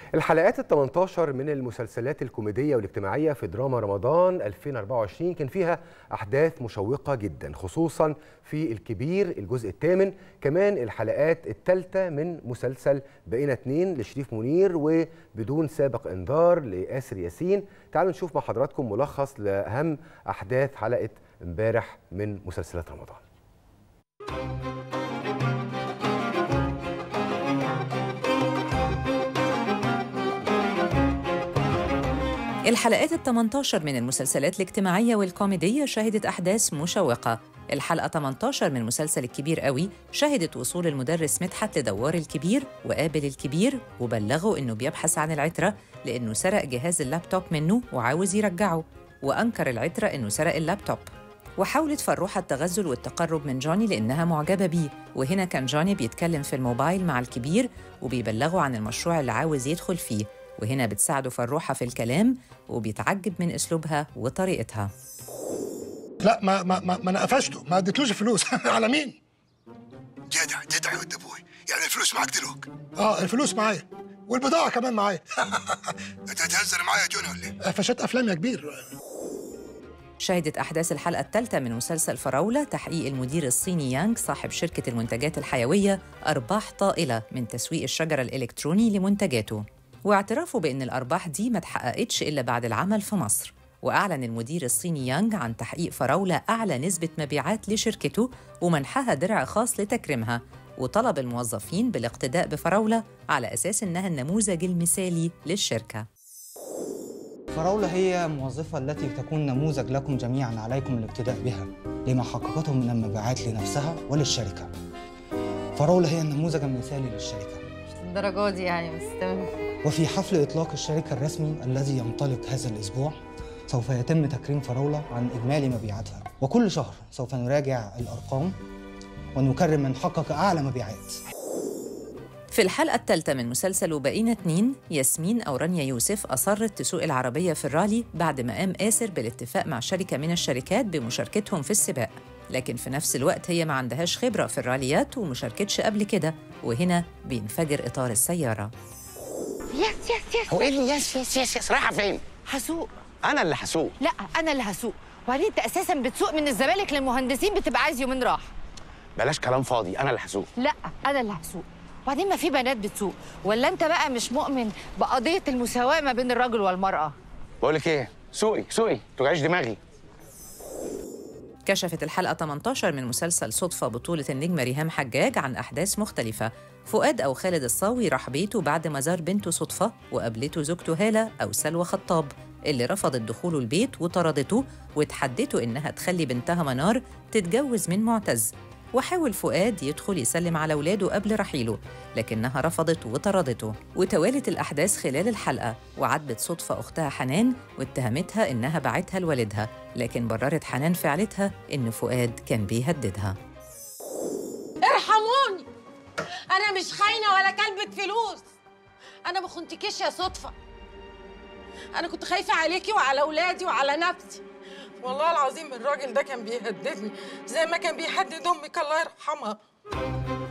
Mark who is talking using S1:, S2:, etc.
S1: الحلقات ال 18 من المسلسلات الكوميدية والاجتماعية في دراما رمضان 2024 كان فيها أحداث مشوقة جدا خصوصا في الكبير الجزء الثامن كمان الحلقات الثالثة من مسلسل بقينا اتنين لشريف منير وبدون سابق انذار لآسر ياسين تعالوا نشوف مع حضراتكم ملخص لأهم أحداث حلقة امبارح من مسلسلات رمضان
S2: الحلقات ال 18 من المسلسلات الاجتماعية والكوميدية شهدت أحداث مشوقة الحلقة 18 من مسلسل الكبير قوي شهدت وصول المدرس مدحت لدوار الكبير وقابل الكبير وبلغه إنه بيبحث عن العترة لأنه سرق جهاز اللابتوب منه وعاوز يرجعه وأنكر العترة إنه سرق اللابتوب وحاولت فروحة التغزل والتقرب من جوني لأنها معجبة بيه وهنا كان جوني بيتكلم في الموبايل مع الكبير وبيبلغه عن المشروع اللي عاوز يدخل فيه وهنا بتساعده فروحة في الكلام وبيتعجب من أسلوبها وطريقتها
S3: لا ما ما ما, ما انا قفشته ما اديتلوش فلوس على مين؟
S4: جدع جدع يا ود ابوي يعني الفلوس معاك دلوقتي
S3: اه الفلوس معايا والبضاعه كمان معايا
S4: انت هتهزر معايا يا جوني ولا ايه؟
S3: قفشات افلام يا كبير
S2: شهدت أحداث الحلقة الثالثة من مسلسل فراولة تحقيق المدير الصيني يانغ صاحب شركة المنتجات الحيوية أرباح طائلة من تسويق الشجر الإلكتروني لمنتجاته واعترافه بأن الأرباح دي ما اتحققتش إلا بعد العمل في مصر وأعلن المدير الصيني يانغ عن تحقيق فراولة أعلى نسبة مبيعات لشركته ومنحها درع خاص لتكريمها وطلب الموظفين بالاقتداء بفراولة على أساس إنها النموذج المثالي للشركة
S5: فراولة هي موظفة التي تكون نموذج لكم جميعا عليكم الاقتداء بها لما حققته من المبيعات لنفسها وللشركة فراولة هي النموذج المثالي للشركة
S6: الدرجات دي يعني بس تمام
S5: وفي حفل إطلاق الشركة الرسمي الذي ينطلق هذا الأسبوع سوف يتم تكريم فراولة عن إجمالي مبيعاتها وكل شهر سوف نراجع الأرقام ونكرم من حقق أعلى مبيعات
S2: في الحلقة الثالثة من مسلسل وبقينا اتنين ياسمين أو رانيا يوسف أصرت تسوق العربية في الرالي بعد ما قام آسر بالاتفاق مع شركة من الشركات بمشاركتهم في السباق لكن في نفس الوقت هي ما عندهاش خبرة في الراليات ومشاركتش قبل كده وهنا بينفجر إطار السيارة
S7: يس يس يس
S8: هو ايه اللي يس يس يس يس رايحه فين؟
S7: هسوق
S8: انا اللي هسوق
S7: لا انا اللي هسوق وبعدين انت اساسا بتسوق من الزمالك للمهندسين بتبقى عايز يومين راح
S8: بلاش كلام فاضي انا اللي هسوق
S7: لا انا اللي هسوق وبعدين ما في بنات بتسوق ولا انت بقى مش مؤمن بقضيه المساواه ما بين الرجل والمراه
S8: بقول لك ايه سوقي سوقي توجعيش دماغي
S2: كشفت الحلقة 18 من مسلسل صدفة بطولة النجمة ريهام حجاج عن أحداث مختلفة فؤاد أو خالد الصاوي راح بيته بعد ما زار بنته صدفة وقابلته زوجته هالة أو سلوى خطاب اللي رفضت دخوله البيت وطردته وتحدته إنها تخلي بنتها منار تتجوز من معتز وحاول فؤاد يدخل يسلم على ولاده قبل رحيله لكنها رفضت وطردته وتوالت الأحداث خلال الحلقة وعاتبت صدفة أختها حنان واتهمتها إنها باعتها لوالدها لكن بررت حنان فعلتها إن فؤاد كان بيهددها
S9: ارحموني انا مش خاينه ولا كلبة فلوس انا ما خنتكيش يا صدفه انا كنت خايفه عليكي وعلى اولادي وعلى نفسي والله العظيم الراجل ده كان بيهددني زي ما كان بيهدد امك الله يرحمها